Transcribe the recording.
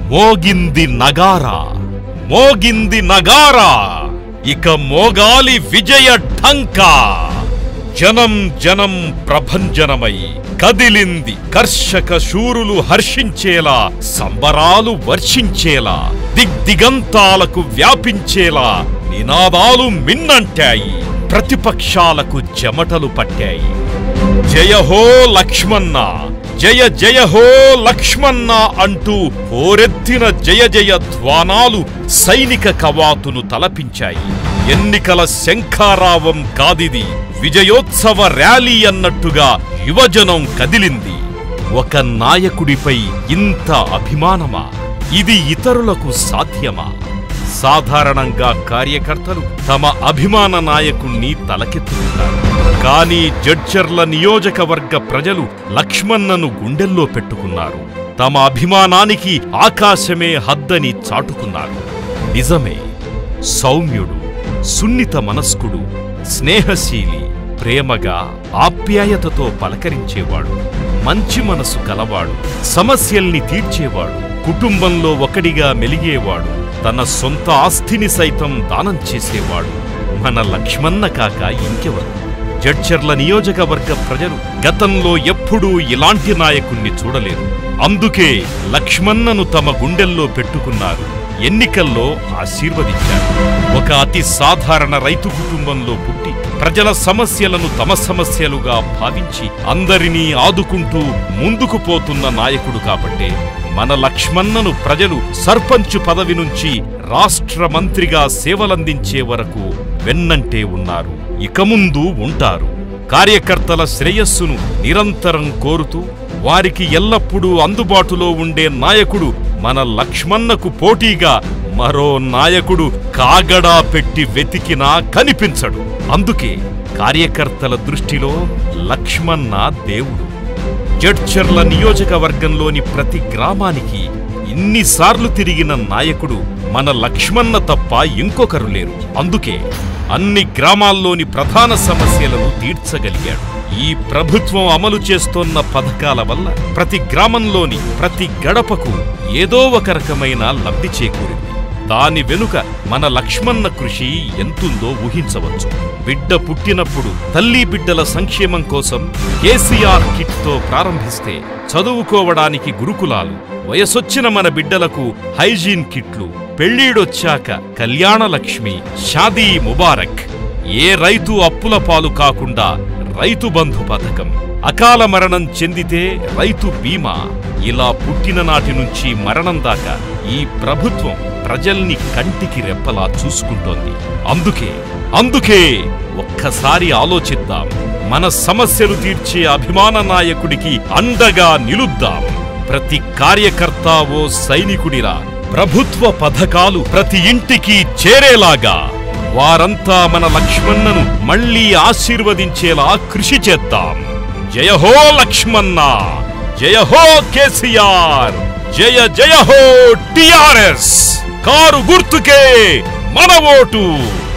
మోగింది నగారా మోగింది నగారా ఇక మోగాలి విజయ ఢంకా జనం జనం ప్రభంజనమై కదిలింది కర్షక శూరులు హర్షించేలా సంబరాలు వర్షించేలా దిగ్దిగంతాలకు వ్యాపించేలా నినాదాలు మిన్నంటాయి ప్రతిపక్షాలకు చెమటలు పట్టాయి జయ హో లక్ష్మణ జయ జయ హో లక్ష్మణ అంటూ హోరెత్తిన జయ జయ ధ్వానాలు సైనిక కవాతును తలపించాయి ఎన్నికల శంఖారావం కాదిది విజయోత్సవ ర్యాలీ అన్నట్టుగా యువజనం కదిలింది ఒక నాయకుడిపై ఇంత అభిమానమా ఇది ఇతరులకు సాధ్యమా సాధారణంగా కార్యకర్తలు తమ అభిమాన నాయకుణ్ణి తలకెత్తుకుంటారు కానీ జడ్చర్ల నియోజకవర్గ ప్రజలు లక్ష్మణ్ణను గుండెల్లో పెట్టుకున్నారు తమ అభిమానానికి ఆకాశమే హద్దని చాటుకున్నారు నిజమే సౌమ్యుడు సున్నిత మనస్కుడు స్నేహశీలి ప్రేమగా ఆప్యాయతతో పలకరించేవాడు మంచి మనసు కలవాడు సమస్యల్ని తీర్చేవాడు కుటుంబంలో ఒకడిగా మెలిగేవాడు తన సొంత ఆస్తిని సైతం దానం చేసేవాడు మన లక్ష్మణ కాక ఇంకెవరు జడ్చర్ల నియోజకవర్గ ప్రజలు గతంలో ఎప్పుడూ ఇలాంటి నాయకుణ్ణి చూడలేరు అందుకే లక్ష్మణ్ణను తమ గుండెల్లో పెట్టుకున్నారు ఎన్నికల్లో ఆశీర్వదించారు ఒక అతి సాధారణ రైతు కుటుంబంలో పుట్టి ప్రజల సమస్యలను తమ సమస్యలుగా భావించి అందరినీ ఆదుకుంటూ ముందుకు పోతున్న నాయకుడు కాబట్టే మన లక్ష్మణ్ణను ప్రజలు సర్పంచ్ పదవి నుంచి రాష్ట్ర మంత్రిగా సేవలందించే వరకు వెన్నంటే ఉన్నారు ఇక ముందు ఉంటారు కార్యకర్తల శ్రేయస్సును నిరంతరం కోరుతూ వారికి ఎల్లప్పుడూ అందుబాటులో ఉండే నాయకుడు మన లక్ష్మణ్ణకు పోటీగా మరో నాయకుడు కాగడా పెట్టి వెతికినా కనిపించడు అందుకే కార్యకర్తల దృష్టిలో లక్ష్మణ దేవుడు జడ్చర్ల నియోజకవర్గంలోని ప్రతి గ్రామానికి ఇన్నిసార్లు తిరిగిన నాయకుడు మన లక్ష్మణ తప్ప ఇంకొకరు లేరు అందుకే అన్ని గ్రామాల్లోని ప్రధాన సమస్యలను తీర్చగలిగాడు ఈ ప్రభుత్వం అమలు చేస్తోన్న పథకాల వల్ల ప్రతి గ్రామంలోని ప్రతి గడపకు ఏదో ఒక రకమైన లబ్ధి చేకూరింది దాని వెనుక మన లక్ష్మణ కృషి ఎంతుందో ఊహించవచ్చు బిడ్డ పుట్టినప్పుడు తల్లి బిడ్డల సంక్షేమం కోసం కేసీఆర్ కిట్తో ప్రారంభిస్తే చదువుకోవడానికి గురుకులాలు వయసొచ్చిన మన బిడ్డలకు హైజీన్ కిట్లు పెళ్ళీడొచ్చాక కళ్యాణలక్ష్మి షాదీ ముబారక్ ఏ రైతు అప్పుల పాలు కాకుండా రైతు బంధు పథకం అకాల మరణం చెందితే రైతు బీమా ఇలా పుట్టిన నాటి నుంచి మరణం దాకా ఈ ప్రభుత్వం ప్రజల్ని కంటికి రెప్పలా చూసుకుంటోంది అందుకే అందుకే ఒక్కసారి ఆలోచిద్దాం మన సమస్యలు తీర్చే అభిమాన నాయకుడికి అండగా నిలుద్దాం ప్రతి కార్యకర్త ఓ సైనికుడిలా ప్రభుత్వ పథకాలు ప్రతి ఇంటికి చేరేలాగా వారంతా మన లక్ష్మణ్ణను మళ్ళీ ఆశీర్వదించేలా కృషి చేద్దాం జయ హో లక్ష్మణ జయ హో కేసీఆర్ జయ జయ హో టిఆర్ఎస్ కారు గుర్తుకే మన ఓటు